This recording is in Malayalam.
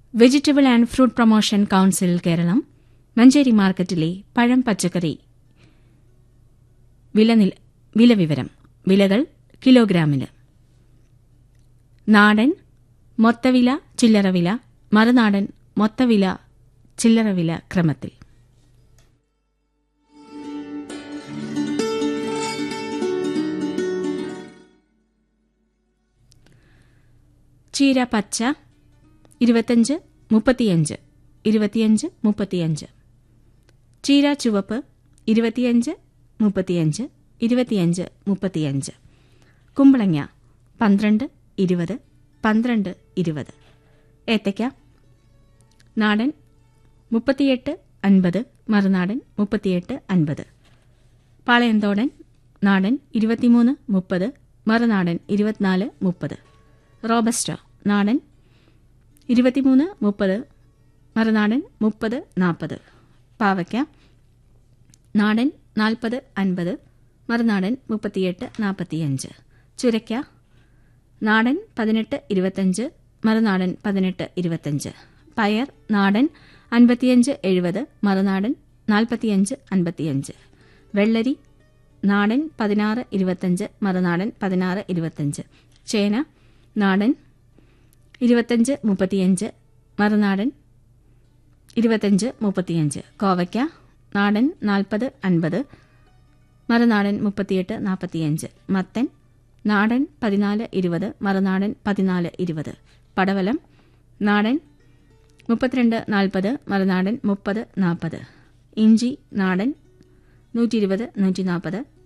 vegetable and fruit promotion council Keralam Manjeri മാർക്കറ്റിലെ പഴം പച്ചക്കറി വില നില- വില വിവരം വിലകൾ കിലോഗ്രാമിന് നാടൻ മൊത്തവില ചില്ലറവില മറുനാടൻ മൊത്തവില ചില്ലറവില ക്രമത്തിൽ ചീര പച്ച ഇരുപത്തഞ്ച് മുപ്പത്തിയഞ്ച് ഇരുപത്തിയഞ്ച് മുപ്പത്തിയഞ്ച് ചീര ചുവപ്പ് ഇരുപത്തിയഞ്ച് മുപ്പത്തിയഞ്ച് ഇരുപത്തിയഞ്ച് മുപ്പത്തിയഞ്ച് കുമ്പളങ്ങ പന്ത്രണ്ട് ഇരുപത് പന്ത്രണ്ട് ഇരുപത് ഏത്തയ്ക്ക നാടൻ മുപ്പത്തിയെട്ട് അൻപത് മറുനാടൻ മുപ്പത്തിയെട്ട് അൻപത് പാളയന്തോടൻ നാടൻ ഇരുപത്തിമൂന്ന് മുപ്പത് മറുനാടൻ ഇരുപത്തിനാല് മുപ്പത് റോബസ്റ്റ നാടൻ ഇരുപത്തിമൂന്ന് മുപ്പത് മറുനാടൻ മുപ്പത് നാൽപ്പത് പാവയ്ക്ക നാടൻ നാൽപ്പത് അൻപത് മറുനാടൻ മുപ്പത്തിയെട്ട് നാൽപ്പത്തിയഞ്ച് ചുരയ്ക്ക നാടൻ പതിനെട്ട് ഇരുപത്തഞ്ച് മറുനാടൻ പതിനെട്ട് ഇരുപത്തഞ്ച് പയർ നാടൻ അൻപത്തിയഞ്ച് എഴുപത് മറുനാടൻ നാൽപ്പത്തിയഞ്ച് അൻപത്തിയഞ്ച് വെള്ളരി നാടൻ പതിനാറ് ഇരുപത്തഞ്ച് മറുനാടൻ പതിനാറ് ഇരുപത്തഞ്ച് ചേന നാടൻ ഇരുപത്തഞ്ച് മുപ്പത്തിയഞ്ച് മറുനാടൻ ഇരുപത്തഞ്ച് മുപ്പത്തിയഞ്ച് കോവയ്ക്ക നാടൻ നാൽപ്പത് അൻപത് മറുനാടൻ മുപ്പത്തിയെട്ട് നാൽപ്പത്തിയഞ്ച് മത്തൻ നാടൻ പതിനാല് ഇരുപത് മറുനാടൻ പതിനാല് ഇരുപത് പടവലം നാടൻ മുപ്പത്തിരണ്ട് നാൽപ്പത് മറുനാടൻ മുപ്പത് നാൽപ്പത് ഇഞ്ചി നാടൻ നൂറ്റി ഇരുപത് നൂറ്റി നാൽപ്പത്